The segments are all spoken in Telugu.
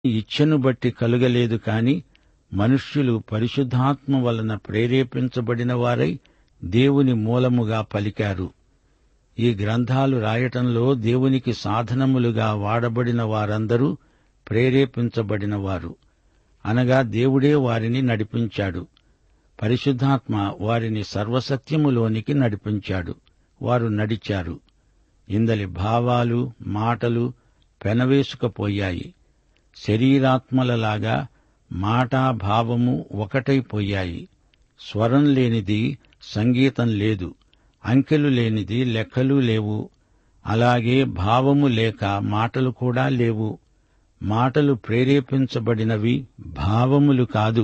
ఇచ్ఛను బట్టి కలుగలేదు కాని మనుష్యులు పరిశుద్ధాత్మ వలన ప్రేరేపించబడిన వారై దేవుని మూలముగా పలికారు ఈ గ్రంథాలు రాయటంలో దేవునికి సాధనములుగా వాడబడిన వారందరూ ప్రేరేపించబడిన వారు అనగా దేవుడే వారిని నడిపించాడు పరిశుద్ధాత్మ వారిని సర్వసత్యములోనికి నడిపించాడు వారు నడిచారు ఇందలి భావాలు మాటలు పెనవేసుకపోయాయి శరీరాత్మలలాగా మాటా భావము ఒకటైపోయాయి స్వరం లేనిది సంగీతం లేదు అంకెలు లేనిది లెక్కలు లేవు అలాగే భావము లేక మాటలు కూడా లేవు మాటలు ప్రేరేపించబడినవి భావములు కాదు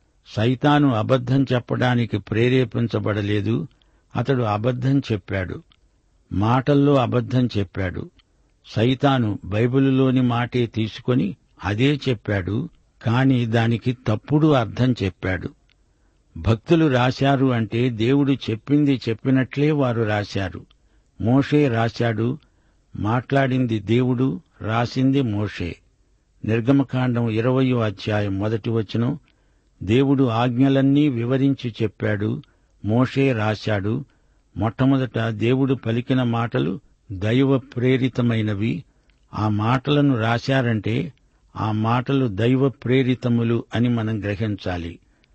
సైతాను అబద్ధం చెప్పడానికి ప్రేరేపించబడలేదు అతడు అబద్ధం చెప్పాడు మాటల్లో అబద్ధం చెప్పాడు సైతాను బైబిలులోని మాటే తీసుకొని అదే చెప్పాడు కాని దానికి తప్పుడు అర్థం చెప్పాడు భక్తులు రాశారు అంటే దేవుడు చెప్పింది చెప్పినట్లే వారు రాశారు మోషే రాశాడు మాట్లాడింది దేవుడు రాసింది మోషే నిర్గమకాండం ఇరవయో అధ్యాయం మొదటి వచనం దేవుడు ఆజ్ఞలన్నీ వివరించి చెప్పాడు మోషే రాశాడు మొట్టమొదట దేవుడు పలికిన మాటలు దైవ ప్రేరితమైనవి ఆ మాటలను రాశారంటే ఆ మాటలు దైవ ప్రేరితములు అని మనం గ్రహించాలి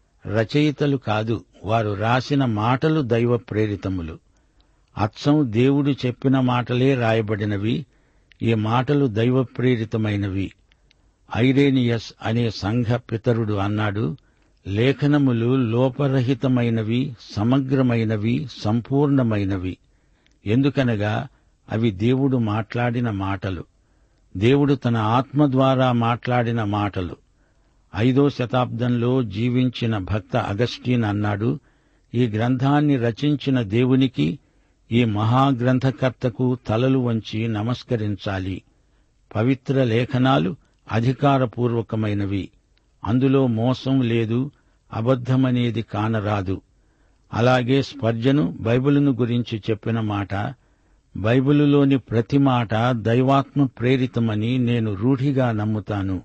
రచయితలు కాదు వారు రాసిన మాటలు దైవ ప్రేరితములు అచ్చం దేవుడు చెప్పిన మాటలే రాయబడినవి ఈ మాటలు దైవ ప్రేరితమైనవి ఐరేనియస్ అనే సంఘ పితరుడు అన్నాడు లేఖనములు లోపరహితమైనవి సమగ్రమైనవి సంపూర్ణమైనవి ఎందుకనగా అవి దేవుడు మాట్లాడిన మాటలు దేవుడు తన ఆత్మ ద్వారా మాట్లాడిన మాటలు ఐదో శతాబ్దంలో జీవించిన భక్త అగస్టీన్ అన్నాడు ఈ గ్రంథాన్ని రచించిన దేవునికి ఈ మహాగ్రంథకర్తకు తలలు వంచి నమస్కరించాలి పవిత్ర లేఖనాలు అధికారపూర్వకమైనవి అందులో మోసం లేదు అబద్ధమనేది కానరాదు అలాగే స్పర్జను బైబిలును గురించి చెప్పిన మాట బైబిలులోని ప్రతి మాట దైవాత్మ ప్రేరితమని నేను రూఢిగా నమ్ముతాను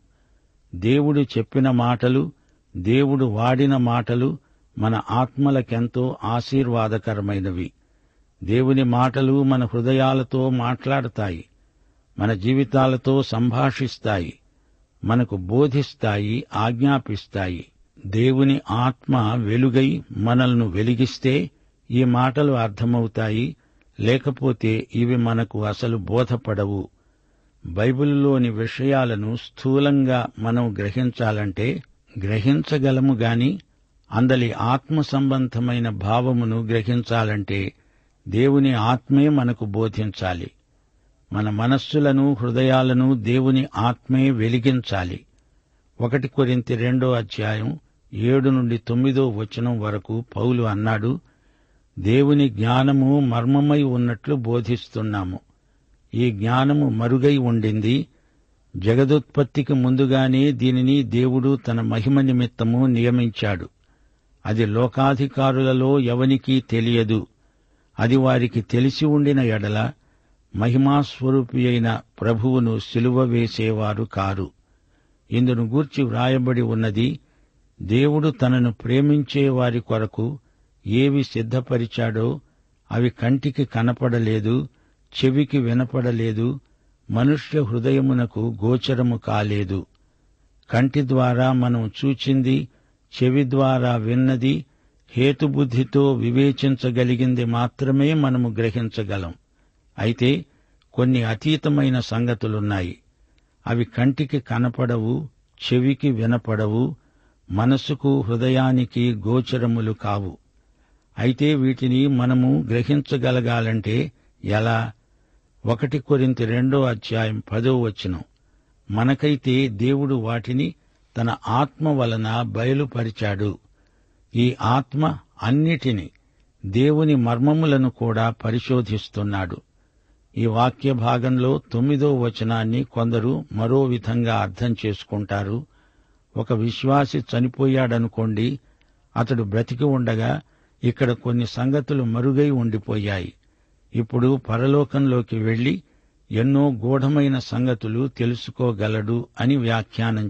దేవుడు చెప్పిన మాటలు దేవుడు వాడిన మాటలు మన ఆత్మలకెంతో ఆశీర్వాదకరమైనవి దేవుని మాటలు మన హృదయాలతో మాట్లాడతాయి మన జీవితాలతో సంభాషిస్తాయి మనకు బోధిస్తాయి ఆజ్ఞాపిస్తాయి దేవుని ఆత్మ వెలుగై మనల్ని వెలిగిస్తే ఈ మాటలు అర్థమవుతాయి లేకపోతే ఇవి మనకు అసలు బోధపడవు బైబిలులోని విషయాలను స్థూలంగా మనం గ్రహించాలంటే గ్రహించగలము గాని అందలి ఆత్మ సంబంధమైన భావమును గ్రహించాలంటే దేవుని ఆత్మే మనకు బోధించాలి మన మనస్సులను హృదయాలను దేవుని ఆత్మే వెలిగించాలి ఒకటి కొరింతి రెండో అధ్యాయం ఏడు నుండి తొమ్మిదో వచనం వరకు పౌలు అన్నాడు దేవుని జ్ఞానము మర్మమై ఉన్నట్లు బోధిస్తున్నాము ఈ జ్ఞానము మరుగై ఉండింది జగదుత్పత్తికి ముందుగానే దీనిని దేవుడు తన మహిమ నిమిత్తము నియమించాడు అది లోకాధికారులలో ఎవనికీ తెలియదు అది వారికి తెలిసి ఉండిన ఎడల మహిమాస్వరూపి అయిన ప్రభువును సిలువ వేసేవారు కారు ఇందును గూర్చి వ్రాయబడి ఉన్నది దేవుడు తనను ప్రేమించే వారి కొరకు ఏవి సిద్ధపరిచాడో అవి కంటికి కనపడలేదు చెవికి వినపడలేదు మనుష్య హృదయమునకు గోచరము కాలేదు కంటి ద్వారా మనం చూచింది చెవి ద్వారా విన్నది హేతుబుద్ధితో వివేచించగలిగింది మాత్రమే మనము గ్రహించగలం అయితే కొన్ని అతీతమైన సంగతులున్నాయి అవి కంటికి కనపడవు చెవికి వినపడవు మనసుకు హృదయానికి గోచరములు కావు అయితే వీటిని మనము గ్రహించగలగాలంటే ఎలా ఒకటి కొరింతి రెండో అధ్యాయం పదో వచనం మనకైతే దేవుడు వాటిని తన ఆత్మ వలన బయలుపరిచాడు ఈ ఆత్మ అన్నిటిని దేవుని మర్మములను కూడా పరిశోధిస్తున్నాడు ఈ వాక్య భాగంలో తొమ్మిదో వచనాన్ని కొందరు మరో విధంగా అర్థం చేసుకుంటారు ఒక విశ్వాసి చనిపోయాడనుకోండి అతడు బ్రతికి ఉండగా ఇక్కడ కొన్ని సంగతులు మరుగై ఉండిపోయాయి ఇప్పుడు పరలోకంలోకి వెళ్లి ఎన్నో గూఢమైన సంగతులు తెలుసుకోగలడు అని వ్యాఖ్యానం